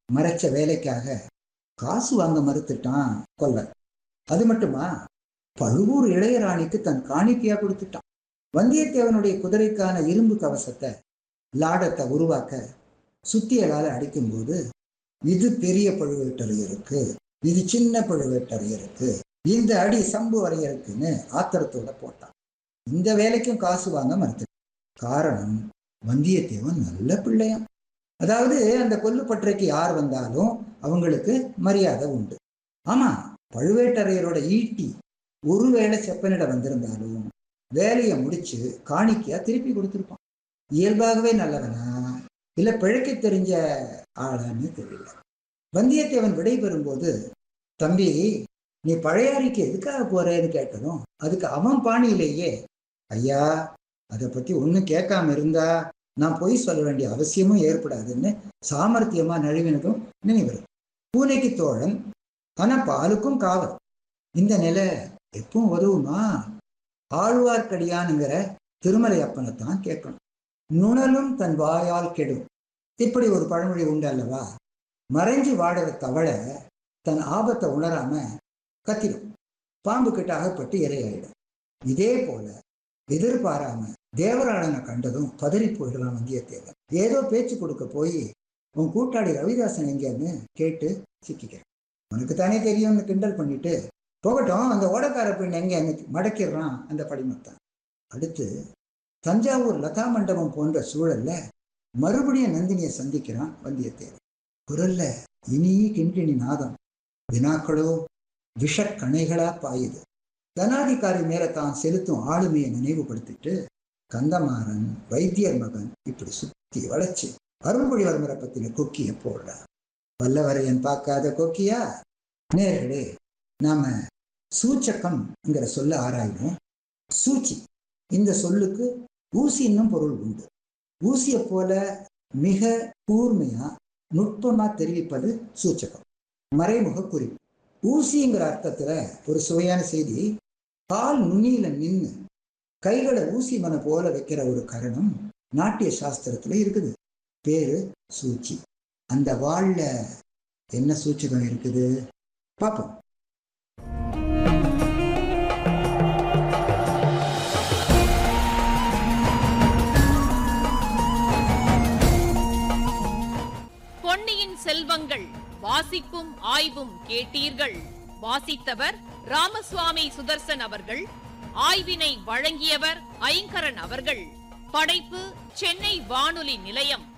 மறைச்ச வேலைக்காக காசு வாங்க மறுத்துட்டான் கொல்லன் அது மட்டுமா பழுவூர் இளையராணிக்கு தன் காணிக்கையா கொடுத்துட்டான் வந்தியத்தேவனுடைய குதிரைக்கான இரும்பு கவசத்தை லாடத்தை உருவாக்க சுத்தியலால அடிக்கும்போது இது பெரிய பழுவேட்டரையருக்கு இது சின்ன பழுவேட்டரையருக்கு இந்த அடி சம்பு வரையருக்குன்னு ஆத்திரத்தோட போட்டான் இந்த வேலைக்கும் காசு வாங்க மறுத்து காரணம் வந்தியத்தேவன் நல்ல பிள்ளையாம் அதாவது அந்த கொல்லுப்பற்றைக்கு யார் வந்தாலும் அவங்களுக்கு மரியாதை உண்டு ஆமா பழுவேட்டரையரோட ஈட்டி ஒருவேளை செப்பனிட வந்திருந்தாலும் வேலையை முடிச்சு காணிக்கையா திருப்பி கொடுத்துருப்பான் இயல்பாகவே நல்லவனா இல்ல பிழைக்க தெரிஞ்ச ஆளான்னு தெரியல வந்தியத்தேவன் விடை பெறும்போது தம்பி நீ பழையாறிக்கு எதுக்காக போறேன்னு கேட்டதும் அதுக்கு அவன் பாணியிலேயே ஐயா அதை பத்தி ஒன்றும் கேட்காம இருந்தா நான் பொய் சொல்ல வேண்டிய அவசியமும் ஏற்படாதுன்னு சாமர்த்தியமா நழுவினதும் நினைவு பூனைக்கு தோழன் ஆனா பாலுக்கும் காவல் இந்த நிலை எப்பவும் உதவுமா ஆழ்வார்க்கடியானுங்கிற திருமலை அப்பனை தான் கேட்கணும் நுணலும் தன் வாயால் கெடும் இப்படி ஒரு பழமொழி உண்டு அல்லவா மறைஞ்சு வாடுற தவளை தன் ஆபத்தை உணராம கத்திடும் பாம்பு கிட்ட அகப்பட்டு இரையாயிடும் இதே போல எதிர்பாராம தேவராளனை கண்டதும் பதறி போயிடலாம் வந்தியத்தேவன் ஏதோ பேச்சு கொடுக்க போய் உன் கூட்டாளி ரவிதாசன் எங்கேன்னு கேட்டு சிக்கிக்கிறேன் உனக்கு தானே தெரியும்னு கிண்டல் பண்ணிட்டு போகட்டும் அந்த ஓடக்கார பெண் எங்கன்னு மடக்கிடுறான் அந்த படிமத்தான் அடுத்து தஞ்சாவூர் லதா மண்டபம் போன்ற சூழல்ல மறுபடியும் நந்தினியை சந்திக்கிறான் வந்தியத்தேவன் குரல்ல இனி கிண்கிணி நாதம் வினாக்களோ விஷக்கணைகளா பாயுது தனாதிகாரி மேல தான் செலுத்தும் ஆளுமையை நினைவுபடுத்திட்டு கந்தமாறன் வைத்தியர் மகன் இப்படி சுத்தி வளைச்சு அருள்மொழிவர்மரை பத்தின கொக்கிய போடுறார் வல்லவரையன் பார்க்காத கொக்கியா நேர்களே நாம சூச்சக்கம்ங்கிற சொல்ல ஆராய்வோம் சூச்சி இந்த சொல்லுக்கு ஊசி இன்னும் பொருள் உண்டு ஊசியை போல மிக கூர்மையா நுட்பமா தெரிவிப்பது சூச்சகம் மறைமுக குறிப்பு ஊசிங்கிற அர்த்தத்துல ஒரு சுவையான செய்தி கால் நுனியில நின்று கைகளை ஊசி மன போல வைக்கிற ஒரு கரணம் நாட்டிய சாஸ்திரத்துல இருக்குது பேரு சூச்சி அந்த வாள்ல என்ன சூச்சகம் இருக்குது பார்ப்போம் பொன்னியின் செல்வங்கள் வாசிப்பும் ஆய்வும் கேட்டீர்கள் வாசித்தவர் ராமசுவாமி சுதர்சன் அவர்கள் ஆய்வினை வழங்கியவர் ஐங்கரன் அவர்கள் படைப்பு சென்னை வானொலி நிலையம்